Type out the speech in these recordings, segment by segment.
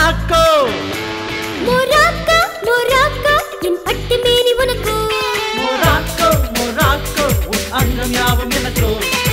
Morocco Morocco Morocco என் பட்டு மேனி உனக்கு மொராக்கோ மொராக்கோ உன் அங்கம் யாவும் எனக்கோ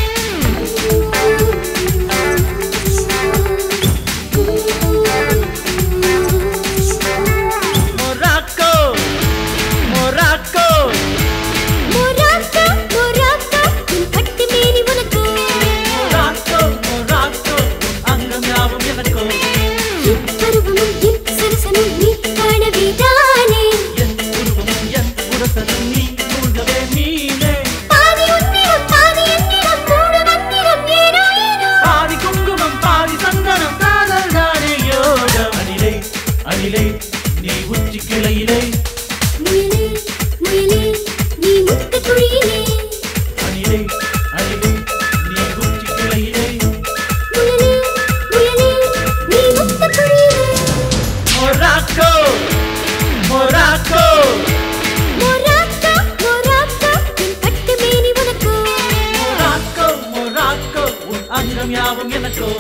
மொராக்கோ மொராக்கோ மொராக்கோ மொராக்கோ என் பட்டு மேனி உனக்கு மொராக்கோ மொராக்கோ உன் அங்கம் யாவும் எனக்கோ என் பருவமும் என் சரசமும் நீ காணவேதானே என் உருவமும் என் உரசலும் நீ மூழ்கவே நீனே பாதி உன்னிடம் பாதி என்னிடம் மூடு வந்திடம் ஏனோ ஏனோ பாதி குங்குமம் பாதி சந்தனம் காதல் தானே யோகம் அணிலே அணிலே நீ உச்சி கிளையிலே முயலே முயலே நீ முத்த குழியிலே அணிலே அணிலே நீ உச்சி கிளையிலே முயலே முயலே நீ முத்த குழியிலே மொராக்கோ மொராக்கோ மொராக்கோ மொராக்கோ என் பட்டு மேனி உனக்கு மொராக்கோ மொராக்கோ உன் அங்கம் யாவும் எனக்கோ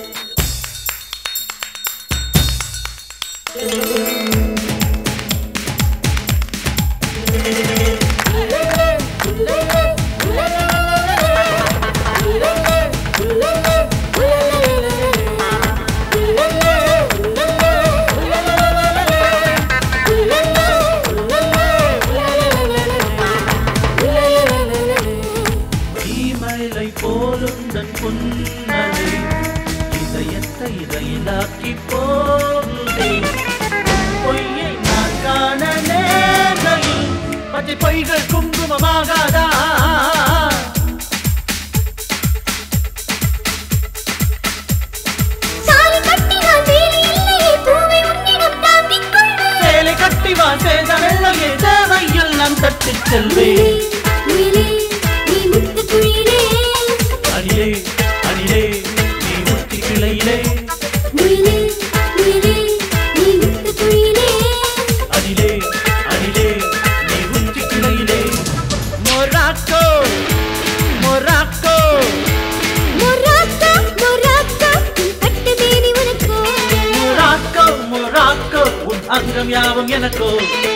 தீமலை போலுந்தன் புன்னகை இதயத்தை ரயிலாக்கி போகுதே பொய்யை நான் காண நேர்கையில் பச்சை பொய்கள் குங்குமமாகாதா சாலி கட்டினால் வேலி இல்லையே பூவை உன்னிடம் தாங்கிக் கொள்வேன் சேலை கட்டி வா சேதமெல்லையே தேவையெல்லாம் தட்டிச் செல்வே முயலே நீ முத்த குழியிலே அணிலே அணிலே நீ முத்தி கிளையிலே முயலே முயலே நீ முத்த குழியிலே அணிலே அணிலே நீ உச்சி கிளையிலே மொராக்கோ மொராக்கோ மொராக்கோ மொராக்கோ என் பட்டு மேனி உனக்கு மொராக்கோ மொராக்கோ உன் அங்கம் யாவும் எனக்கோ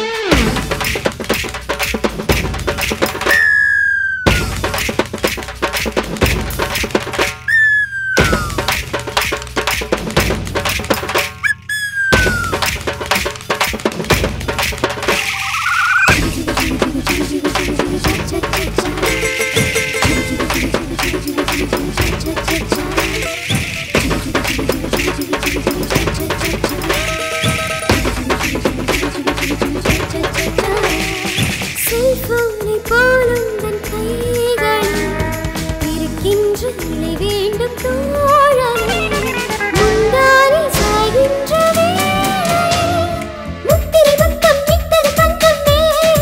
செல்போனை போலும் தன் கைகளில் இருக்கின்ற நிலை வேண்டும் தோழனே முந்தானை சாய்கின்ற வேளையில் முத்திரை முத்தம் விட்டது தங்கமே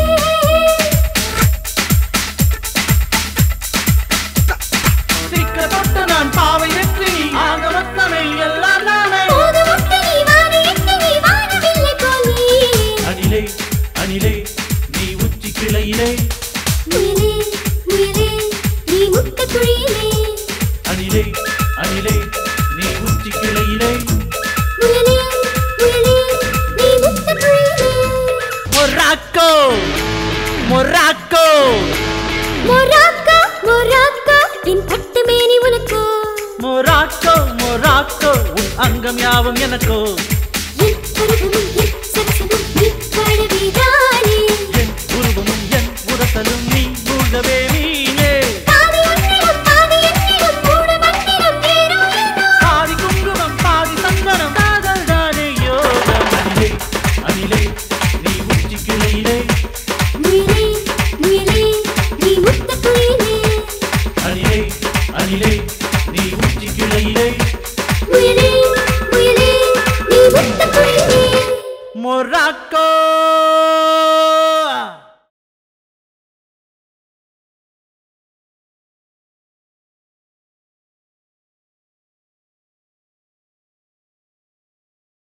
சிக்க தொட்டு நான் பாவை வெற்றி ஆக மொத்தமே எல்லாம் நானே போது முட்டு நீ வாடி எட்டு நீ வானவில்லை போல் நீ அணிலே அணிலே நீ உச்சி கிளையிலே முயலே முயலே நீ முத்த குழியிலே அணிலே அணிலே நீ உச்சி கிளையிலே முயலே முயலே நீ முத்த குழியிலே மொராக்கோ மொராக்கோ மொராக்கோ மொராக்கோ என் பட்டு மேனி உனக்கு மொராக்கோ மொராக்கோ உன் அங்கம் யாவும் எனக்கோ என் பருவமும் என் சரசமும்